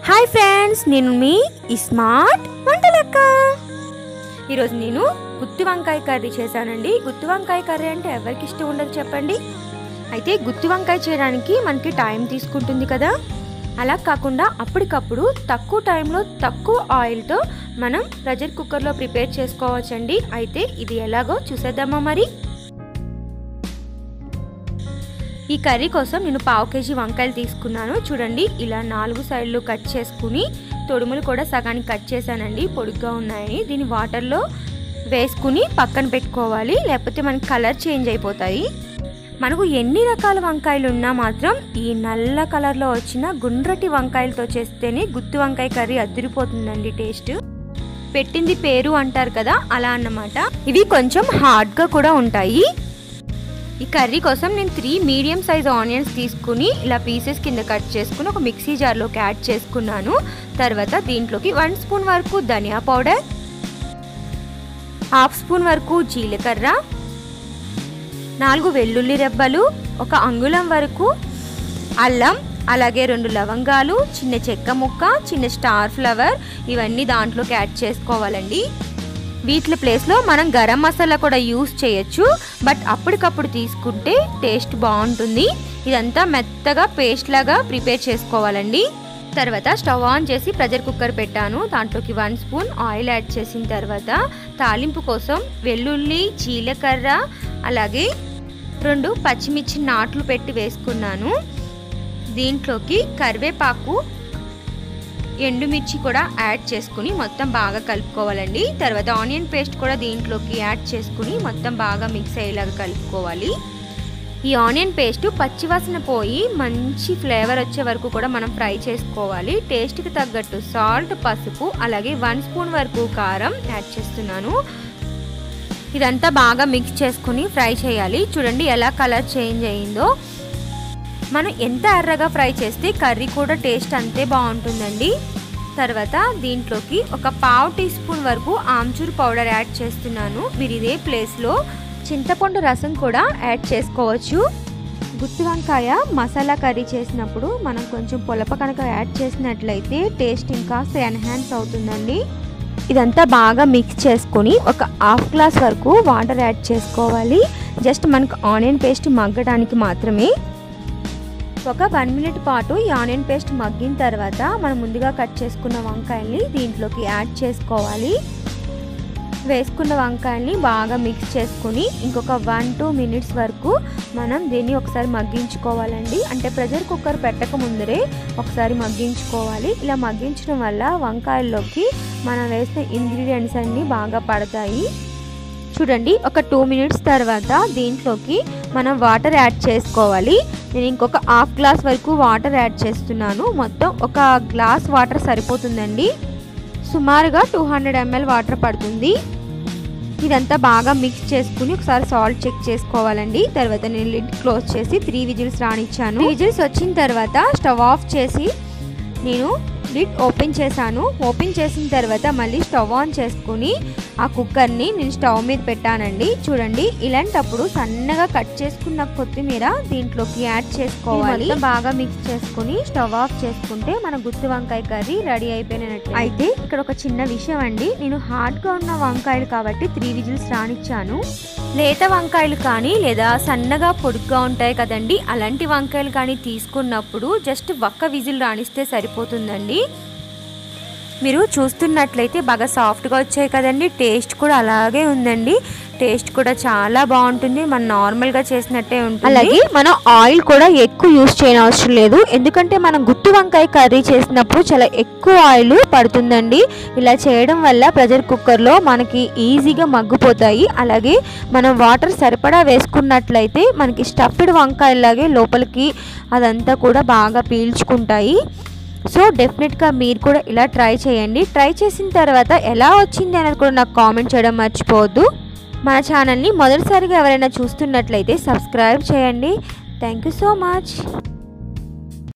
hi friends నేను మీ smart వంటలక్క ఈరోజు నేను గుత్తి వంకాయ కర్రీ చేశానండి గుత్తి వంకాయ కర్రీ అంటే ఎవరికి ఇష్టం ఉండదు చెప్పండి అయితే గుత్తి వంకాయ చేయడానికి మనకి టైం తీసుకుంటుంది కదా అలా కాకుండా అప్పటికప్పుడు తక్కువ టైంలో తక్కువ ఆయిల్తో మనం ప్రెషర్ కుక్కర్లో ప్రిపేర్ చేసుకోవచ్చండి అయితే ఇది ఎలాగో చూసేద్దామా మరి ఈ కర్రీ కోసం నేను పావు కేజీ వంకాయలు తీసుకున్నాను చూడండి ఇలా నాలుగు సైడ్లు కట్ చేసుకుని తొడుములు కూడా సగానికి కట్ చేశానండి పొడుగ్గా ఉన్నాయని దీన్ని వాటర్లో వేసుకుని పక్కన పెట్టుకోవాలి లేకపోతే మనకి కలర్ చేంజ్ అయిపోతాయి మనకు ఎన్ని రకాల వంకాయలు ఉన్నా మాత్రం ఈ నల్ల కలర్లో వచ్చిన గుండ్రటి వంకాయలతో చేస్తేనే గుత్తి వంకాయ కర్రీ అదిరిపోతుందండి టేస్ట్ పెట్టింది పేరు అంటారు కదా అలా అన్నమాట ఇవి కొంచెం హార్డ్గా కూడా ఉంటాయి ఈ కర్రీ కోసం నేను త్రీ మీడియం సైజ్ ఆనియన్స్ తీసుకుని ఇలా పీసెస్ కింద కట్ చేసుకుని ఒక మిక్సీ జార్లోకి యాడ్ చేసుకున్నాను తర్వాత దీంట్లోకి వన్ స్పూన్ వరకు ధనియా పౌడర్ హాఫ్ స్పూన్ వరకు జీలకర్ర నాలుగు వెల్లుల్లి రెబ్బలు ఒక అంగుళం వరకు అల్లం అలాగే రెండు లవంగాలు చిన్న చెక్క ముక్క చిన్న స్టార్ ఫ్లవర్ ఇవన్నీ దాంట్లోకి యాడ్ చేసుకోవాలండి వీటి ప్లేస్లో మనం గరం మసాలా కూడా యూస్ చేయొచ్చు బట్ అప్పటికప్పుడు తీసుకుంటే టేస్ట్ బాగుంటుంది ఇదంతా మెత్తగా పేస్ట్ లాగా ప్రిపేర్ చేసుకోవాలండి తర్వాత స్టవ్ ఆన్ చేసి ప్రెషర్ కుక్కర్ పెట్టాను దాంట్లోకి వన్ స్పూన్ ఆయిల్ యాడ్ చేసిన తర్వాత తాలింపు కోసం వెల్లుల్లి జీలకర్ర అలాగే రెండు పచ్చిమిర్చి నాట్లు పెట్టి వేసుకున్నాను దీంట్లోకి కరివేపాకు ఎండుమిర్చి కూడా యాడ్ చేసుకుని మొత్తం బాగా కలుపుకోవాలండి తర్వాత ఆనియన్ పేస్ట్ కూడా దీంట్లోకి యాడ్ చేసుకుని మొత్తం బాగా మిక్స్ అయ్యేలాగా కలుపుకోవాలి ఈ ఆనియన్ పేస్ట్ పచ్చివాసన పోయి మంచి ఫ్లేవర్ వచ్చే వరకు కూడా మనం ఫ్రై చేసుకోవాలి టేస్ట్కి తగ్గట్టు సాల్ట్ పసుపు అలాగే వన్ స్పూన్ వరకు కారం యాడ్ చేస్తున్నాను ఇదంతా బాగా మిక్స్ చేసుకుని ఫ్రై చేయాలి చూడండి ఎలా కలర్ చేంజ్ అయ్యిందో మనం ఎంత ఎర్రగా ఫ్రై చేస్తే కర్రీ కూడా టేస్ట్ అంతే బాగుంటుందండి తర్వాత దీంట్లోకి ఒక పావు టీ స్పూన్ వరకు ఆమ్చూర్ పౌడర్ యాడ్ చేస్తున్నాను మీరు ఇదే ప్లేస్లో చింతపండు రసం కూడా యాడ్ చేసుకోవచ్చు గుత్తి వంకాయ మసాలా కర్రీ చేసినప్పుడు మనం కొంచెం పులప కనుక యాడ్ చేసినట్లయితే టేస్ట్ ఇంకా ఎన్హాన్స్ అవుతుందండి ఇదంతా బాగా మిక్స్ చేసుకొని ఒక హాఫ్ గ్లాస్ వరకు వాటర్ యాడ్ చేసుకోవాలి జస్ట్ మనకు ఆనియన్ పేస్ట్ మగ్గడానికి మాత్రమే ఒక వన్ మినిట్ పాటు ఈ ఆనియన్ పేస్ట్ మగ్గిన తర్వాత మనం ముందుగా కట్ చేసుకున్న వంకాయల్ని దీంట్లోకి యాడ్ చేసుకోవాలి వేసుకున్న వంకాయల్ని బాగా మిక్స్ చేసుకుని ఇంకొక వన్ టూ మినిట్స్ వరకు మనం దీన్ని ఒకసారి మగ్గించుకోవాలండి అంటే ప్రెషర్ కుక్కర్ పెట్టక ముందరే ఒకసారి మగ్గించుకోవాలి ఇలా మగ్గించడం వల్ల వంకాయల్లోకి మనం వేసిన ఇంగ్రీడియంట్స్ అన్నీ బాగా పడతాయి చూడండి ఒక టూ మినిట్స్ తర్వాత దీంట్లోకి మనం వాటర్ యాడ్ చేసుకోవాలి నేను ఇంకొక హాఫ్ గ్లాస్ వరకు వాటర్ యాడ్ చేస్తున్నాను మొత్తం ఒక గ్లాస్ వాటర్ సరిపోతుందండి సుమారుగా టూ హండ్రెడ్ ఎంఎల్ వాటర్ పడుతుంది ఇదంతా బాగా మిక్స్ చేసుకుని ఒకసారి సాల్ట్ చెక్ చేసుకోవాలండి తర్వాత నేను లిడ్ క్లోజ్ చేసి త్రీ విజిల్స్ రానిచ్చాను విజిల్స్ వచ్చిన తర్వాత స్టవ్ ఆఫ్ చేసి నేను లిడ్ ఓపెన్ చేశాను ఓపెన్ చేసిన తర్వాత మళ్ళీ స్టవ్ ఆన్ చేసుకుని ఆ కుక్కర్ని నేను స్టవ్ మీద పెట్టానండి చూడండి ఇలాంటప్పుడు సన్నగా కట్ చేసుకున్న కొత్తిమీర దీంట్లోకి యాడ్ చేసుకోవాలి బాగా మిక్స్ చేసుకుని స్టవ్ ఆఫ్ చేసుకుంటే మన గుత్తి వంకాయ కర్రీ రెడీ అయిపోయినట్టు అయితే ఇక్కడ ఒక చిన్న విషయం అండి నేను హార్డ్గా ఉన్న వంకాయలు కాబట్టి త్రీ విజిల్స్ రానిచ్చాను లేత వంకాయలు కానీ లేదా సన్నగా పొడుగ్గా ఉంటాయి కదండి అలాంటి వంకాయలు కానీ తీసుకున్నప్పుడు జస్ట్ ఒక్క విజిల్ రాణిస్తే సరిపోతుందండి మీరు చూస్తున్నట్లయితే బాగా సాఫ్ట్గా వచ్చాయి కదండి టేస్ట్ కూడా అలాగే ఉందండి టేస్ట్ కూడా చాలా బాగుంటుంది మనం నార్మల్గా చేసినట్టే ఉంటుంది అలాగే మనం ఆయిల్ కూడా ఎక్కువ యూస్ చేయని అవసరం లేదు ఎందుకంటే మనం గుత్తి వంకాయ కర్రీ చేసినప్పుడు చాలా ఎక్కువ ఆయిల్ పడుతుందండి ఇలా చేయడం వల్ల ప్రెషర్ కుక్కర్లో మనకి ఈజీగా మగ్గిపోతాయి అలాగే మనం వాటర్ సరిపడా వేసుకున్నట్లయితే మనకి స్టఫ్డ్ వంకాయలాగే లోపలికి అదంతా కూడా బాగా పీల్చుకుంటాయి సో డెఫినెట్గా మీరు కూడా ఇలా ట్రై చేయండి ట్రై చేసిన తర్వాత ఎలా వచ్చింది అనేది కూడా నాకు కామెంట్ చేయడం మర్చిపోవద్దు మన ఛానల్ని మొదటిసారిగా ఎవరైనా చూస్తున్నట్లయితే సబ్స్క్రైబ్ చేయండి థ్యాంక్ యూ సో మచ్